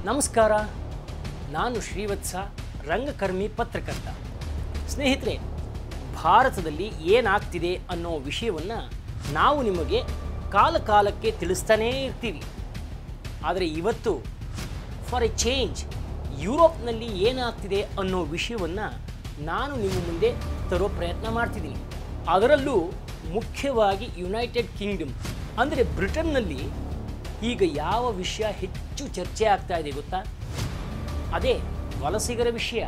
ನಮಸ್ಕಾರ ನಾನು ಶ್ರೀವತ್ಸ ರಂಗಕರ್ಮಿ ಪತ್ರಕರ್ತ ಸ್ನೇಹಿತರೆ ಭಾರತದಲ್ಲಿ ಏನಾಗ್ತಿದೆ ಅನ್ನೋ ವಿಷಯವನ್ನು ನಾವು ನಿಮಗೆ ಕಾಲ ಕಾಲಕ್ಕೆ ತಿಳಿಸ್ತಾನೇ ಇರ್ತೀವಿ ಆದರೆ ಇವತ್ತು ಫಾರ್ ಎ ಚೇಂಜ್ ಯುರೋಪ್ನಲ್ಲಿ ಏನಾಗ್ತಿದೆ ಅನ್ನೋ ವಿಷಯವನ್ನು ನಾನು ನಿಮ್ಮ ಮುಂದೆ ತರೋ ಪ್ರಯತ್ನ ಮಾಡ್ತಿದ್ದೀನಿ ಅದರಲ್ಲೂ ಮುಖ್ಯವಾಗಿ ಯುನೈಟೆಡ್ ಕಿಂಗ್ಡಮ್ ಅಂದರೆ ಬ್ರಿಟನ್ನಲ್ಲಿ ಈಗ ಯಾವ ವಿಷಯ ಹೆಚ್ಚು ಚರ್ಚೆ ಆಗ್ತಾ ಇದೆ ಗೊತ್ತಾ ಅದೇ ವಲಸಿಗರ ವಿಷಯ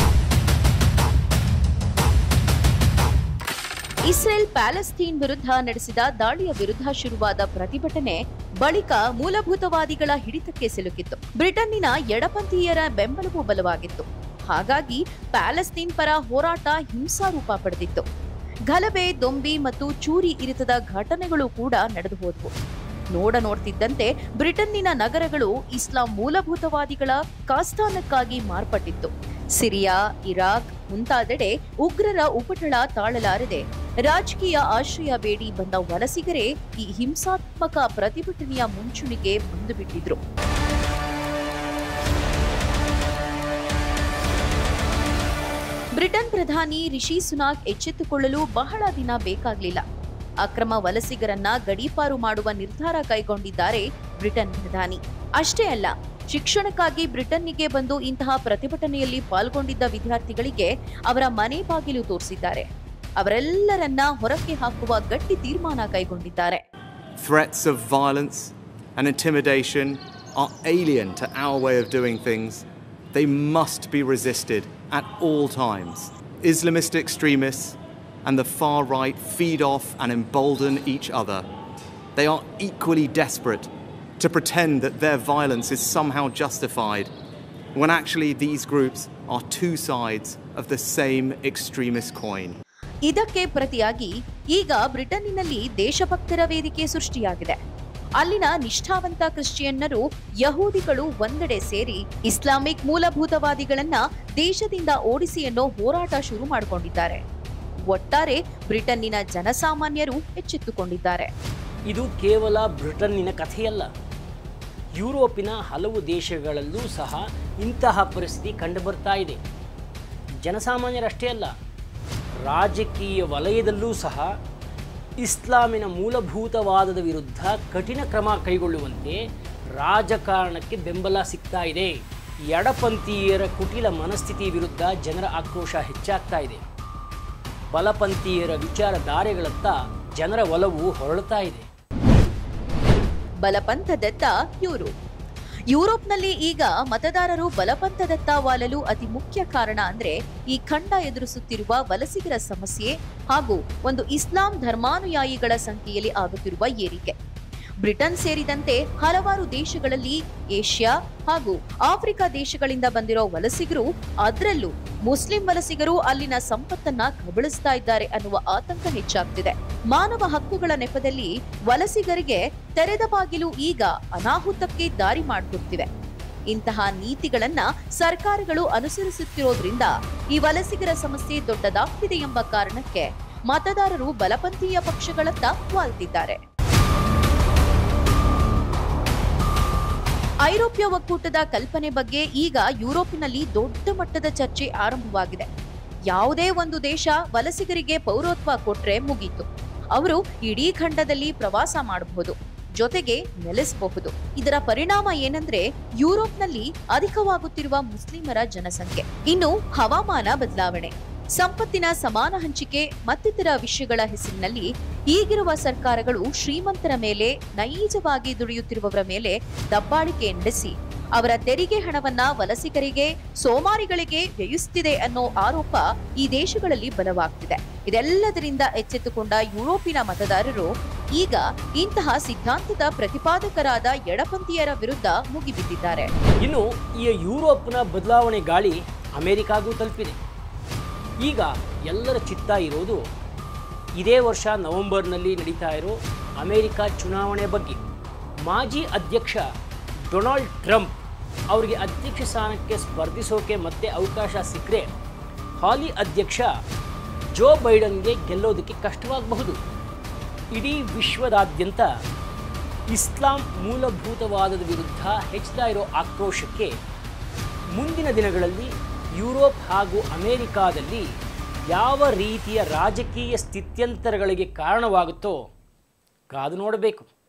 ಇಸ್ರೇಲ್ ಪ್ಯಾಲೆಸ್ತೀನ್ ವಿರುದ್ಧ ನಡೆಸಿದ ದಾಳಿಯ ವಿರುದ್ಧ ಶುರುವಾದ ಪ್ರತಿಭಟನೆ ಬಳಿಕ ಮೂಲಭೂತವಾದಿಗಳ ಹಿಡಿತಕ್ಕೆ ಸಿಲುಕಿತ್ತು ಬ್ರಿಟನ್ನಿನ ಎಡಪಂಥೀಯರ ಬೆಂಬಲವೂ ಬಲವಾಗಿತ್ತು ಹಾಗಾಗಿ ಪ್ಯಾಲೆಸ್ತೀನ್ ಪರ ಹೋರಾಟ ಹಿಂಸಾರೂಪ ಪಡೆದಿತ್ತು ಗಲಭೆ ದೊಂಬಿ ಮತ್ತು ಚೂರಿ ಇರಿತದ ಘಟನೆಗಳು ಕೂಡ ನಡೆದು ಹೋದವು ನೋಡ ನೋಡ್ತಿದ್ದಂತೆ ಬ್ರಿಟನ್ನಿನ ನಗರಗಳು ಇಸ್ಲಾಂ ಮೂಲಭೂತವಾದಿಗಳ ಕಾಸ್ಥಾನಕ್ಕಾಗಿ ಮಾರ್ಪಟ್ಟಿತ್ತು ಸಿರಿಯಾ ಇರಾಕ್ ಮುಂತಾದೆಡೆ ಉಗ್ರರ ಉಪಟಳ ತಾಳಲಾರದೆ ರಾಜಕೀಯ ಆಶ್ರಯ ಬೇಡಿ ಬಂದ ವಲಸಿಗರೇ ಈ ಹಿಂಸಾತ್ಮಕ ಪ್ರತಿಭಟನೆಯ ಮುಂಚೂಣಿಗೆ ಬಂದು ಬಿಟ್ಟಿದ್ರು ಬ್ರಿಟನ್ ಪ್ರಧಾನಿ ರಿಷಿ ಸುನಾಕ್ ಎಚ್ಚೆತ್ತುಕೊಳ್ಳಲು ಬಹಳ ದಿನ ಬೇಕಾಗಲಿಲ್ಲ ಅಕ್ರಮ ವಲಸಿಗರನ್ನ ಗಡೀಪಾರು ಮಾಡುವ ನಿರ್ಧಾರ ಕೈಗೊಂಡಿದ್ದಾರೆ ಬ್ರಿಟನ್ ಪ್ರಧಾನಿ ಅಷ್ಟೇ ಅಲ್ಲ ಶಿಕ್ಷಣಕ್ಕಾಗಿ ಬ್ರಿಟನ್ನಿಗೆ ಬಂದು ಇಂತಹ ಪ್ರತಿಭಟನೆಯಲ್ಲಿ ಪಾಲ್ಗೊಂಡಿದ್ದ ವಿದ್ಯಾರ್ಥಿಗಳಿಗೆ ಅವರ ಮನೆ ಬಾಗಿಲು ತೋರಿಸಿದ್ದಾರೆ ಅವರೆಲ್ಲರನ್ನ ಹೊರಕ್ಕೆ ಹಾಕುವ ಗಟ್ಟಿ ತೀರ್ಮಾನ ಕೈಗೊಂಡಿದ್ದಾರೆ Threats of violence and intimidation are alien to our way of doing things. They must be resisted at all times. Islamist extremists and the far right feed off and embolden each other. They are equally desperate to pretend that their violence is somehow justified, when actually these groups are two sides of the same extremist coin. ಇದಕ್ಕೆ ಪ್ರತಿಯಾಗಿ ಈಗ ಬ್ರಿಟನ್ನಿನಲ್ಲಿ ದೇಶಭಕ್ತರ ವೇದಿಕೆ ಸೃಷ್ಟಿಯಾಗಿದೆ ಅಲ್ಲಿನ ನಿಷ್ಠಾವಂತ ಕ್ರಿಶ್ಚಿಯನ್ನರು ಯಹೂದಿಗಳು ಒಂದೆಡೆ ಸೇರಿ Islamic ಮೂಲಭೂತವಾದಿಗಳನ್ನ ದೇಶದಿಂದ ಓಡಿಸಿ ಅನ್ನೋ ಹೋರಾಟ ಶುರು ಮಾಡಿಕೊಂಡಿದ್ದಾರೆ ಒಟ್ಟಾರೆ ಬ್ರಿಟನ್ನಿನ ಜನಸಾಮಾನ್ಯರು ಎಚ್ಚೆತ್ತುಕೊಂಡಿದ್ದಾರೆ ಇದು ಕೇವಲ ಬ್ರಿಟನ್ನಿನ ಕಥೆಯಲ್ಲ ಯುರೋಪಿನ ಹಲವು ದೇಶಗಳಲ್ಲೂ ಸಹ ಇಂತಹ ಪರಿಸ್ಥಿತಿ ಕಂಡುಬರ್ತಾ ಇದೆ ಜನಸಾಮಾನ್ಯರಷ್ಟೇ ಅಲ್ಲ ರಾಜಕೀಯ ವಲಯದಲ್ಲೂ ಸಹ ಇಸ್ಲಾಮಿನ ಮೂಲಭೂತವಾದದ ವಿರುದ್ಧ ಕಠಿಣ ಕ್ರಮ ಕೈಗೊಳ್ಳುವಂತೆ ರಾಜಕಾರಣಕ್ಕೆ ಬೆಂಬಲ ಸಿಗ್ತಾ ಇದೆ ಎಡಪಂಥೀಯರ ಕುಟಿಲ ಮನಸ್ಥಿತಿ ವಿರುದ್ಧ ಜನರ ಆಕ್ರೋಶ ಹೆಚ್ಚಾಗ್ತಾ ಇದೆ ಬಲಪಂಥೀಯರ ವಿಚಾರಧಾರೆಗಳತ್ತ ಜನರ ಒಲವು ಹೊರಳುತ್ತಾ ಇದೆ ಬಲಪಂಥದತ್ತ ಯುರೋಪ್ ಯುರೋಪ್ನಲ್ಲಿ ಈಗ ಮತದಾರರು ಬಲಪಂಥದತ್ತ ವಾಲಲು ಅತಿ ಮುಖ್ಯ ಕಾರಣ ಅಂದ್ರೆ ಈ ಖಂಡ ಎದುರಿಸುತ್ತಿರುವ ವಲಸಿಗರ ಸಮಸ್ಯೆ ಹಾಗೂ ಒಂದು ಇಸ್ಲಾಂ ಧರ್ಮಾನುಯಾಯಿಗಳ ಸಂಖ್ಯೆಯಲ್ಲಿ ಆಗುತ್ತಿರುವ ಏರಿಕೆ ಬ್ರಿಟನ್ ಸೇರಿದಂತೆ ಹಲವಾರು ದೇಶಗಳಲ್ಲಿ ಏಷ್ಯಾ ಹಾಗೂ ಆಫ್ರಿಕಾ ದೇಶಗಳಿಂದ ಬಂದಿರೋ ವಲಸಿಗರು ಅದರಲ್ಲೂ ಮುಸ್ಲಿಂ ವಲಸಿಗರು ಅಲ್ಲಿನ ಸಂಪತ್ತನ್ನ ಕಬಳಿಸ್ತಾ ಇದ್ದಾರೆ ಅನ್ನುವ ಆತಂಕ ಹೆಚ್ಚಾಗ್ತಿದೆ ಮಾನವ ಹಕ್ಕುಗಳ ನೆಪದಲ್ಲಿ ವಲಸಿಗರಿಗೆ ತೆರೆದ ಬಾಗಿಲು ಈಗ ಅನಾಹುತಕ್ಕೆ ದಾರಿ ಮಾಡಿಕೊಡ್ತಿವೆ ಇಂತಹ ನೀತಿಗಳನ್ನ ಸರ್ಕಾರಗಳು ಅನುಸರಿಸುತ್ತಿರೋದ್ರಿಂದ ಈ ವಲಸಿಗರ ಸಮಸ್ಯೆ ದೊಡ್ಡದಾಗ್ತಿದೆ ಎಂಬ ಕಾರಣಕ್ಕೆ ಮತದಾರರು ಬಲಪಂಥೀಯ ಪಕ್ಷಗಳತ್ತ ವಾಲ್ತಿದ್ದಾರೆ ಐರೋಪ್ಯ ಒಕ್ಕೂಟದ ಕಲ್ಪನೆ ಬಗ್ಗೆ ಈಗ ಯುರೋಪಿನಲ್ಲಿ ದೊಡ್ಡ ಮಟ್ಟದ ಚರ್ಚೆ ಆರಂಭವಾಗಿದೆ ಯಾವುದೇ ಒಂದು ದೇಶ ವಲಸಿಗರಿಗೆ ಪೌರತ್ವ ಕೊಟ್ರೆ ಮುಗೀತು ಅವರು ಇಡೀ ಖಂಡದಲ್ಲಿ ಪ್ರವಾಸ ಮಾಡಬಹುದು ಜೊತೆಗೆ ನೆಲೆಸಬಹುದು ಇದರ ಪರಿಣಾಮ ಏನಂದ್ರೆ ಯುರೋಪ್ನಲ್ಲಿ ಅಧಿಕವಾಗುತ್ತಿರುವ ಮುಸ್ಲಿಮರ ಜನಸಂಖ್ಯೆ ಇನ್ನು ಹವಾಮಾನ ಬದಲಾವಣೆ ಸಂಪತ್ತಿನ ಸಮಾನ ಹಂಚಿಕೆ ಮತ್ತಿತರ ವಿಷಯಗಳ ಹೆಸರಿನಲ್ಲಿ ಈಗಿರುವ ಸರ್ಕಾರಗಳು ಶ್ರೀಮಂತರ ಮೇಲೆ ನೈಜವಾಗಿ ದುಡಿಯುತ್ತಿರುವವರ ಮೇಲೆ ದಬ್ಬಾಳಿಕೆ ನಡೆಸಿ ಅವರ ತೆರಿಗೆ ಹಣವನ್ನ ವಲಸಿಗರಿಗೆ ಸೋಮಾರಿಗಳಿಗೆ ವ್ಯಯಿಸುತ್ತಿದೆ ಅನ್ನೋ ಆರೋಪ ಈ ದೇಶಗಳಲ್ಲಿ ಬಲವಾಗ್ತಿದೆ ಇದೆಲ್ಲದರಿಂದ ಎಚ್ಚೆತ್ತುಕೊಂಡ ಯುರೋಪಿನ ಮತದಾರರು ಈಗ ಇಂತಹ ಸಿದ್ಧಾಂತದ ಪ್ರತಿಪಾದಕರಾದ ಎಡಪಂಥೀಯರ ವಿರುದ್ಧ ಮುಗಿಬಿದ್ದಿದ್ದಾರೆ ಇನ್ನು ಈ ಯುರೋಪ್ನ ಬದಲಾವಣೆ ಗಾಳಿ ಅಮೆರಿಕಾಗೂ ತಲುಪಿದೆ ಈಗ ಎಲ್ಲರ ಚಿತ್ತ ಇರೋದು ಇದೇ ವರ್ಷ ನವೆಂಬರ್ನಲ್ಲಿ ನಡೀತಾ ಇರೋ ಅಮೆರಿಕ ಚುನಾವಣೆ ಬಗ್ಗೆ ಮಾಜಿ ಅಧ್ಯಕ್ಷ ಡೊನಾಲ್ಡ್ ಟ್ರಂಪ್ ಅವರಿಗೆ ಅಧ್ಯಕ್ಷ ಸ್ಥಾನಕ್ಕೆ ಸ್ಪರ್ಧಿಸೋಕೆ ಮತ್ತೆ ಅವಕಾಶ ಸಿಕ್ಕರೆ ಹಾಲಿ ಅಧ್ಯಕ್ಷ ಜೋ ಬೈಡನ್ಗೆ ಗೆಲ್ಲೋದಕ್ಕೆ ಕಷ್ಟವಾಗಬಹುದು ಇಡೀ ವಿಶ್ವದಾದ್ಯಂತ ಇಸ್ಲಾಂ ಮೂಲಭೂತವಾದದ ವಿರುದ್ಧ ಹೆಚ್ಚುತ್ತಾ ಇರೋ ಆಕ್ರೋಶಕ್ಕೆ ಮುಂದಿನ ದಿನಗಳಲ್ಲಿ ಯುರೋಪ್ ಹಾಗೂ ಅಮೆರಿಕಾದಲ್ಲಿ ಯಾವ ರೀತಿಯ ರಾಜಕೀಯ ಸ್ಥಿತ್ಯಂತರಗಳಿಗೆ ಕಾರಣವಾಗುತ್ತೋ ಕಾದು ನೋಡಬೇಕು